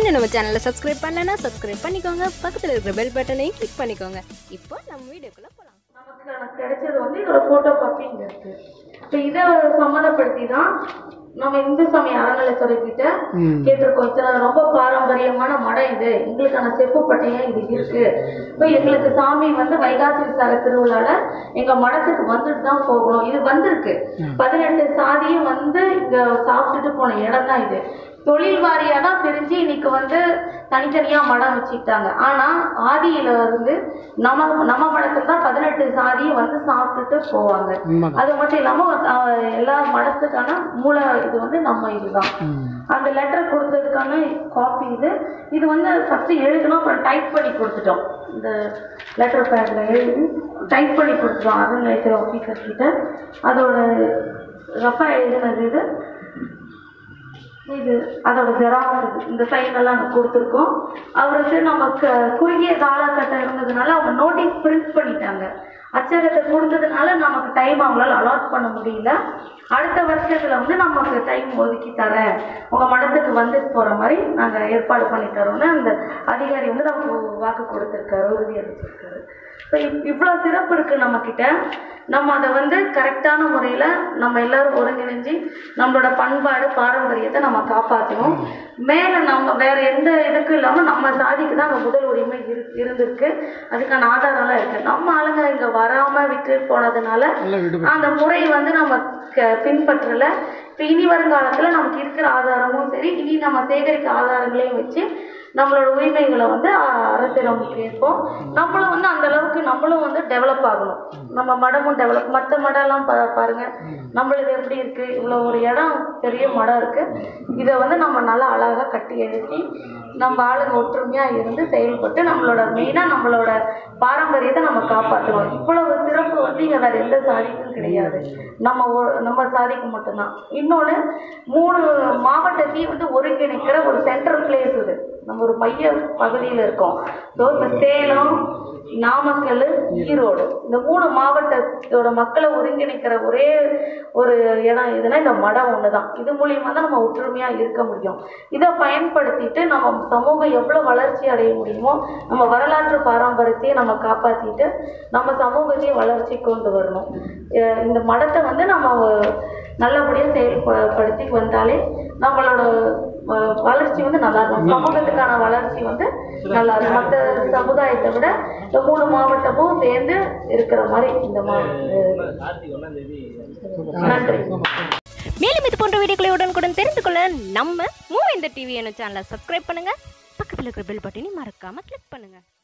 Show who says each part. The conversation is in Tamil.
Speaker 1: இன்னும் நம்ம சேனலை சப்ஸ்கிரைப் பண்ணலன்னா சப்ஸ்கிரைப் பண்ணிக்கோங்க பக்கத்தில் இருக்கிற பெல் பட்டனையும் கிளிக் பண்ணிக்கோங்க இப்போ நம்ம வீடியோக்குள்ளே போகலாம்
Speaker 2: நமக்கு எனக்கு கிடைச்சது வந்து இதோட ஃபோட்டோ காப்பி இங்கே இருக்கு இப்போ இதை சம்மந்தப்படுத்தி தான் நம்ம இந்து சமய அறநிலைத்துறை கிட்ட கேட்டிருக்கோம் இத்தனை ரொம்ப பாரம்பரியமான மடம் இது எங்களுக்கான செப்பு பட்டயம் இது இருக்கு இப்போ எங்களுக்கு சாமி வந்து வைகாசி விசார திருவிழால எங்க மடத்துக்கு வந்துட்டு தான் போகணும் இது வந்திருக்கு பதினெட்டு சாதியும் வந்து இங்க சாப்பிட்டுட்டு போன இடம் தான் இது தொழில் வாரியா தான் பிரிஞ்சு இன்னைக்கு வந்து தனித்தனியா மடம் வச்சுக்கிட்டாங்க ஆனா ஆதியில வந்து நம்ம நம்ம மடத்துல தான் பதினெட்டு சாதியும் வந்து சாப்பிட்டுட்டு போவாங்க அது மட்டும் இல்லாம அஹ், எல்லா மடத்துக்கான மூல இது வந்து நம்ம இதுதான் அந்த லெட்டர் கொடுத்ததுக்கான காப்பி இது இது வந்து ஃபர்ஸ்ட் எழுதணும் அப்புறம் டைப் பண்ணி கொடுத்துட்டோம் இந்த லெட்டர் பேட்ல எழுதி டைப் பண்ணி கொடுத்துட்டோம் அறநிலையத்துறை ஆஃபீஸர் கிட்ட அதோட ரஃபா எழுதினது இது இது அதோட ஜெராக்ஸ் இது இந்த சைன் எல்லாம் அங்கே கொடுத்துருக்கோம் அவருக்கு நமக்கு குறுகிய காலகட்டம் இருந்ததுனால அவங்க நோட்டீஸ் பிரிண்ட் பண்ணிட்டாங்க அச்சகத்தை கொடுத்ததுனால நமக்கு டைம் அவங்களால அலாட் பண்ண முடியல அடுத்த வருஷத்துல வந்து நமக்கு டைம் ஒதுக்கி தரேன் உங்க மடத்துக்கு வந்து போற மாதிரி நாங்க ஏற்பாடு பண்ணி தரோம்னு அந்த அதிகாரி வந்து நமக்கு வாக்கு கொடுத்துருக்காரு உறுதி அளிச்சிருக்காரு ஸோ இவ்வளோ சிறப்பு இருக்கு நம்ம கிட்ட நம்ம அதை வந்து கரெக்டான முறையில் நம்ம எல்லாரும் ஒருங்கிணைஞ்சு நம்மளோட பண்பாடு பாரம்பரியத்தை நம்ம காப்பாற்றணும் மேலே நம்ம வேற எந்த இதுக்கும் இல்லாமல் நம்ம சாதிக்கு தான் அங்கே முதல் உரிமை இரு இருந்திருக்கு அதுக்கான ஆதாரம்லாம் இருக்கு நம்ம ஆளுங்க இங்கே வராமல் விட்டு போனதுனால அந்த முறை வந்து நம்ம க- பின்பற்றல இப்போ இனி வருங்காலத்தில் நமக்கு இருக்கிற ஆதாரமும் சரி இனி நம்ம சேகரிக்க ஆதாரங்களையும் வச்சு நம்மளோட உரிமைகளை வந்து அ- அரசிடம் கேட்போம் நம்மளும் வந்து அந்த அளவுக்கு நம்மளும் வந்து டெவலப் ஆகணும் நம்ம மடமும் டெவலப் மற்ற மடம்லாம் பா பாருங்க நம்மளுது எப்படி இருக்கு இவ்வளோ ஒரு இடம் பெரிய மடம் இருக்கு இதை வந்து நம்ம நல்லா அழகாக கட்டி எழுதி நம்ம ஆளுங்க ஒற்றுமையா இருந்து செயல்பட்டு நம்மளோட மெயினாக நம்மளோட பாரம்பரியத்தை நம்ம காப்பாற்றுவோம் இவ்வளவு சிறப்பு வந்து இங்கே வேற எந்த சாதிக்கும் கிடையாது நம்ம ஒ- நம்ம சாதிக்கு மட்டும்தான் இன்னொன்று மூணு மாவட்டத்தையும் வந்து ஒருங்கிணைக்கிற ஒரு சென்ட்ரல் பிளேஸ் இது நம்ம ஒரு மைய பகுதியில் இருக்கோம் ஸோ இப்போ சேலம் நாமக்கல் ஈரோடு இந்த மூணு மாவட்டத்தோட மக்களை ஒருங்கிணைக்கிற ஒரே ஒரு இடம் எதுனா இந்த மடம் ஒன்று தான் இது மூலியமா தான் நம்ம ஒற்றுமையாக இருக்க முடியும் இதை பயன்படுத்திட்டு நம்ம சமூகம் எவ்வளோ வளர்ச்சி அடைய முடியுமோ நம்ம வரலாற்று பாரம்பரியத்தையும் நம்ம காப்பாற்றிட்டு நம்ம சமூகத்தையும் வளர்ச்சி கொண்டு வரணும் அஹ் இந்த மடத்தை வந்து நம்ம நல்லபடியாக செயல்படுத்தி வந்தாலே நம்மளோட அஹ், வளர்ச்சி வந்து நல்லா இருக்கும் சமூகத்துக்கான வளர்ச்சி வந்து நல்லா இருக்கும் மற்ற சமுதாயத்தை விட இந்த மூணு மாவட்டமும் சேர்ந்து இருக்கிற மாதிரி இந்த மா நன்றி
Speaker 1: மேலும் இது போன்ற வீடியோக்களை உடனுக்குடன் தெரிந்து கொள்ள நம்ம மூவேந்தர் டிவி என்ன சேனலை சப்ஸ்கிரைப் பண்ணுங்க பக்கத்தில் இருக்கிற பெல் பட்டனையும் மறக்காம கிளிக் பண்ணுங்க